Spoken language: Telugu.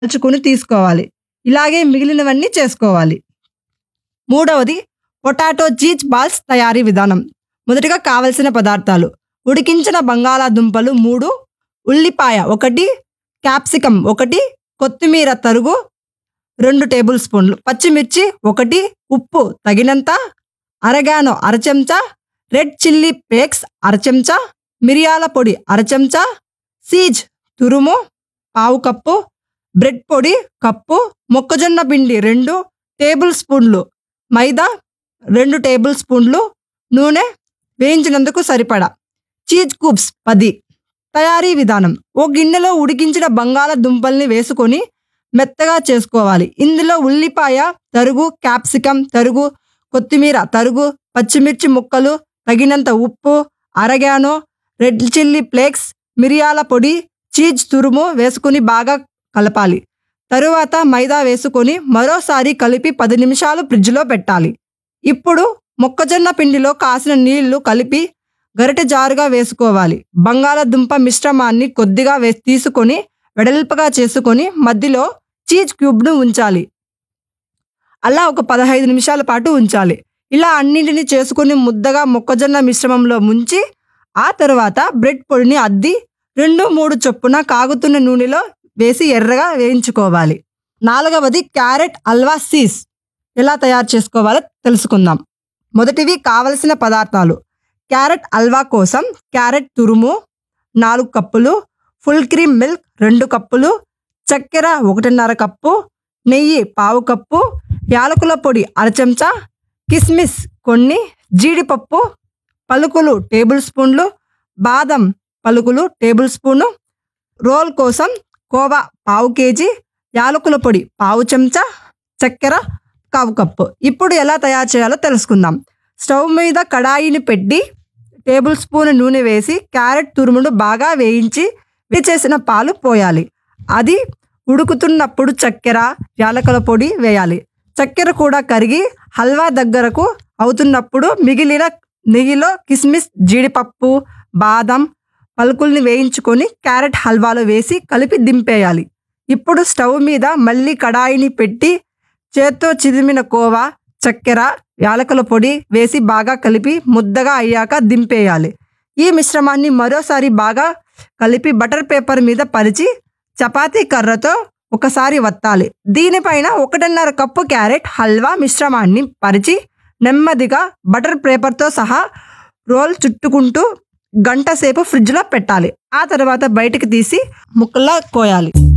కాల్చుకుని తీసుకోవాలి ఇలాగే మిగిలినవన్నీ చేసుకోవాలి మూడవది పొటాటో చీజ్ బాల్స్ తయారీ విధానం మొదటగా కావలసిన పదార్థాలు ఉడికించిన బంగాళాదుంపలు మూడు ఉల్లిపాయ ఒకటి క్యాప్సికం ఒకటి కొత్తిమీర తరుగు రెండు టేబుల్ స్పూన్లు పచ్చిమిర్చి ఒకటి ఉప్పు తగినంత అరగానో అర చెంచా రెడ్ చిల్లీ పేక్స్ అర చెంచా మిరియాల పొడి అర చెంచా సీజ్ తురుము పావు కప్పు బ్రెడ్ పొడి కప్పు మొక్కజొన్న పిండి రెండు టేబుల్ స్పూన్లు మైదా రెండు టేబుల్ స్పూన్లు నూనె వేయించినందుకు సరిపడా చీజ్ కూబ్స్ పది తయారీ విధానం ఓ గిన్నెలో ఉడికించిన బంగాళదుంపల్ని వేసుకొని మెత్తగా చేసుకోవాలి ఇందులో ఉల్లిపాయ తరుగు క్యాప్సికం తరుగు కొత్తిమీర తరుగు పచ్చిమిర్చి ముక్కలు తగినంత ఉప్పు అరగానో రెడ్ చిల్లీ ఫ్లేక్స్ మిరియాల పొడి చీజ్ తురుము వేసుకుని బాగా కలపాలి తరువాత మైదా వేసుకొని మరోసారి కలిపి పది నిమిషాలు ఫ్రిడ్జ్లో పెట్టాలి ఇప్పుడు మొక్కజొన్న పిండిలో కాసిన నీళ్లు కలిపి గరిటె జారుగా వేసుకోవాలి బంగాళదుంప మిశ్రమాన్ని కొద్దిగా వే తీసుకొని వెడల్పుగా చేసుకొని మధ్యలో చీజ్ క్యూబ్ను ఉంచాలి అలా ఒక పదహైదు నిమిషాల పాటు ఉంచాలి ఇలా అన్నింటిని చేసుకుని ముద్దగా మొక్కజొన్న మిశ్రమంలో ముంచి ఆ తర్వాత బ్రెడ్ పొడిని అద్ది రెండు మూడు చొప్పున కాగుతున్న నూనెలో వేసి ఎర్రగా వేయించుకోవాలి నాలుగవది క్యారెట్ హల్వా సీస్ ఎలా తయారు చేసుకోవాలో తెలుసుకుందాం మొదటివి కావలసిన పదార్థాలు క్యారెట్ హల్వా కోసం క్యారెట్ తురుము నాలుగు కప్పులు ఫుల్ క్రీమ్ మిల్క్ రెండు కప్పులు చక్కెర ఒకటిన్నర కప్పు నెయ్యి పావు కప్పు యాలకుల పొడి అర చెంచా కిస్మిస్ కొన్ని జీడిపప్పు పలుకులు టేబుల్ స్పూన్లు బాదం పలుకులు టేబుల్ స్పూను రోల్ కోసం కోవా పావు కేజీ యాలకుల పొడి పావు చెంచా చక్కెర కావు కప్పు ఇప్పుడు ఎలా తయారు చేయాలో తెలుసుకుందాం స్టవ్ మీద కడాయిని పెట్టి టేబుల్ స్పూన్ నూనె వేసి క్యారెట్ తురుమును బాగా వేయించి వేడి చేసిన పాలు పోయాలి అది ఉడుకుతున్నప్పుడు చక్కెర యాలకుల పొడి వేయాలి చక్కెర కూడా కరిగి హల్వా దగ్గరకు అవుతున్నప్పుడు మిగిలిన నెయ్యిలో కిస్మిస్ జీడిపప్పు బాదం పలుకుల్ని వేయించుకొని క్యారెట్ హల్వాలో వేసి కలిపి దింపేయాలి ఇప్పుడు స్టవ్ మీద మళ్ళీ కడాయిని పెట్టి చేత్తో చిదిమిన కోవా చక్కెర యాలకుల పొడి వేసి బాగా కలిపి ముద్దగా అయ్యాక దింపేయాలి ఈ మిశ్రమాన్ని మరోసారి బాగా కలిపి బటర్ పేపర్ మీద పరిచి చపాతీ కర్రతో ఒకసారి వత్తాలి దీనిపైన ఒకటిన్నర కప్పు క్యారెట్ హల్వా మిశ్రమాన్ని పరిచి నెమ్మదిగా బటర్ పేపర్తో సహా రోల్ చుట్టుకుంటూ గంట సేపు ఫ్రిడ్జ్లో పెట్టాలి ఆ తర్వాత బయటికి తీసి ముక్కల్లా కోయాలి